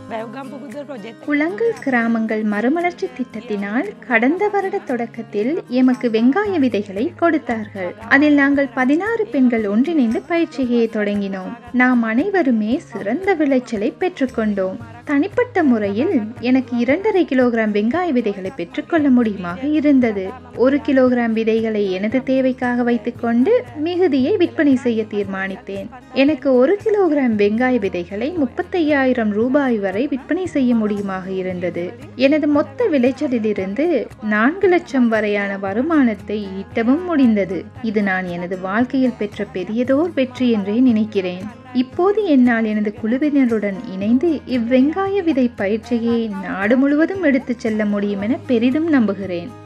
වැව්ගම්ප පුද ප්‍රොජෙක්් குளங்கள் கிராமங்கள் மறுமலர்ச்சி திட்டத்தினால் கடந்த வருட தொடக்கத்தில் எமக்கு வெங்காய விதைகளை கொடுத்தார்கள் அதில் நாங்கள் பதினாறு பெண்கள் ஒன்றிணைந்து பயிற்சியை தொடங்கினோம் நாம் அனைவருமே சிறந்த விளைச்சலை பெற்றுக்கொண்டோம் தனிப்பட்ட முறையில் எனக்கு இரண்டரை கிலோகிராம் வெங்காய விதைகளை பெற்றுக்கொள்ள முடியுமாக இருந்தது ஒரு கிலோகிராம் விதைகளை எனது தேவைக்காக வைத்துக்கொண்டு மிகுதியை விற்பனை செய்ய தீர்மானித்தேன் எனக்கு ஒரு கிலோகிராம் வெங்காய விதைகளை முப்பத்தையாயிரம் ரூபாய் வரை விற்பனை செய்ய முடியுமாக இருந்தது எனது மொத்த விளைச்சலிலிருந்து நான்கு லட்சம் வரையான வருமானத்தை ஈட்டவும் முடிந்தது இது நான் எனது வாழ்க்கையில் பெற்ற பெரியதோர் வெற்றி என்றே நினைக்கிறேன் இப்போது என்னால் எனது குழுவினருடன் இணைந்து இவ்வெங்காய விதை பயிற்சியை நாடு முழுவதும் எடுத்துச் செல்ல முடியும் என பெரிதும் நம்புகிறேன்